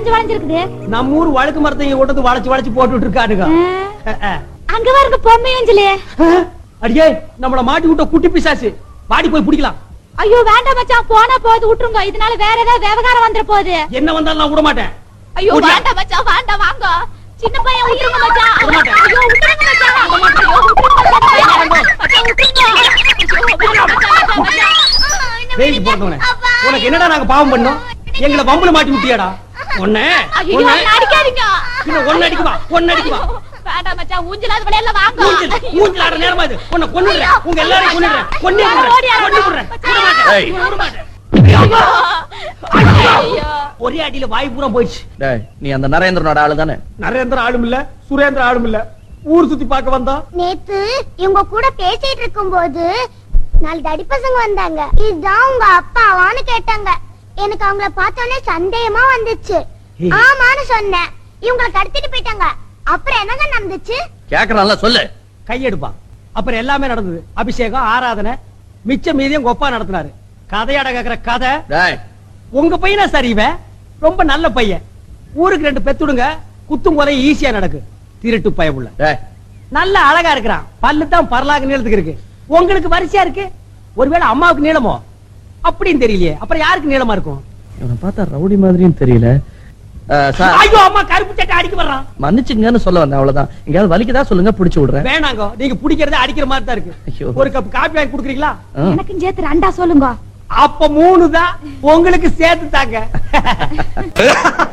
வளைஞ்சு வளைஞ்சிருக்குது நம்ம ஊர் வழுக்கு மரத்தை இங்க கொண்டு வந்து வளைச்சு வளைச்சு போட்டுட்டு இருக்கானுங்க ஆ, அஹ், அஹ். அங்க பாருங்க பொம்மை ஊஞ்சலு அஹ், அடியே நம்மள மாட்டி விட்ட குட்டி பிசாசு வாடி போய் பிடிக்கலாம் ஐயோ வேண்டாம் மச்சான் போனா போகுது விட்டுருங்க இதனால வேற ஏதாவது விவகாரம் வந்துட போகுது என்ன வந்தாலும் நான் விட மாட்டேன் ஐயோ ஓடியா. வேண்டாம் மச்சான் வேண்டாம் வாங்க சின்ன பையன் விட்டுருங்க மச்சான் விட மாட்டேன். ஐயோ விட்டுருங்க மச்சான் ஐயோ விட்டுருங்க மச்சான் மச்சான் விட்டுருங்க ஐயோ, வேண்டாம் மச்சான், மச்சான், மச்சான். வேலைக்கு போறவனே உனக்கு என்னடா நாங்க பாவம் பண்ணோம் எங்களை பம்புல மாட்டி விட்டியாடா ஒண்ணு ஐயோ ஒண்ணு என்ன அடிக்காதீங்க பின்ன ஒண்ணு அடிக்குமா ஒண்ணு அடிக்குமா ஐயோ, வேண்டாம் மச்சான் ஊஞ்சலாது விளையாடல வாங்க மூஞ்சில் மூஞ்சில் ஆடுற நேரமா இது உன்னை கொன்னுடுறேன் உங்க எல்லாரையும் கொன்னுடுறேன் கொன்னே விடுறேன் கொன்னே விடுறேன் விட மாட்டேன் ஏய். விட மாட்டேன் ஐயோ ஒரே அடியில வாய் பூரா போயிடுச்சு டேய் நீ அந்த நரேந்திரனோட ஆளு தானே நரேந்திர ஆளும் இல்ல சுரேந்திர ஆளும் இல்ல ஊர் சுத்தி பார்க்க வந்தா நேத்து இவங்க கூட பேசிட்டு இருக்கும்போது நாலு தடி பசங்க வந்தாங்க இதுதான் உங்க அப்பாவான்னு கேட்டாங்க எனக்கு அவங்கள பார்த்தோன்னே சந்தேகமா வந்துச்சு ஏய். ஆமான்னு சொன்னேன் இவங்களை கடத்திட்டு போயிட்டாங்க அப்புறம் என்னங்க நடந்துச்சு கேக்குறான்ல சொல்லு கையெடுப்பா அப்புறம் எல்லாமே நடந்தது அபிஷேகம் ஆராதனை மிச்ச மீதியும் கொப்பா நடத்தினாரு கதையாட கேக்குற கதை டேய் உங்க பையனா சரி இவன் ரொம்ப நல்ல பையன் ஊருக்கு ரெண்டு பெத்துடுங்க குத்தும் குறை ஈஸியா நடக்கு திருட்டு பயமுள்ள டேய் நல்ல அழகா இருக்கிறான் பல்லு தான் பரலாக நீளத்துக்கு இருக்கு உங்களுக்கு வரிசையா இருக்கு ஒருவேளை அம்மாவுக்கு நீளமோ அப்படின்னு தெரியலையே அப்புறம் யாருக்கு நீளமா இருக்கும் இவனை பார்த்தா ரவுடி மாதிரியும் தெரியல அஹ், சார் ஐயோ அம்மா கருப்பு சட்டை அடிக்க வர்றான் மன்னிச்சுங்கன்னு சொல்ல வந்தேன் அவ்வளவுதான் எங்கேயாவது வலிக்குதா சொல்லுங்க புடிச்சு விடுறேன் வேணாங்க நீங்க பிடிக்கிறதே அடிக்கிற மாதிரி தான் ஐயோ. இருக்கு ஒரு கப் காப்பி வாங்கி குடுக்குறீங்களா ஆ. எனக்கும் சேர்த்து ரெண்டா சொல்லுங்க அப்ப மூணு தான் உங்களுக்கு சேர்த்து தாங்க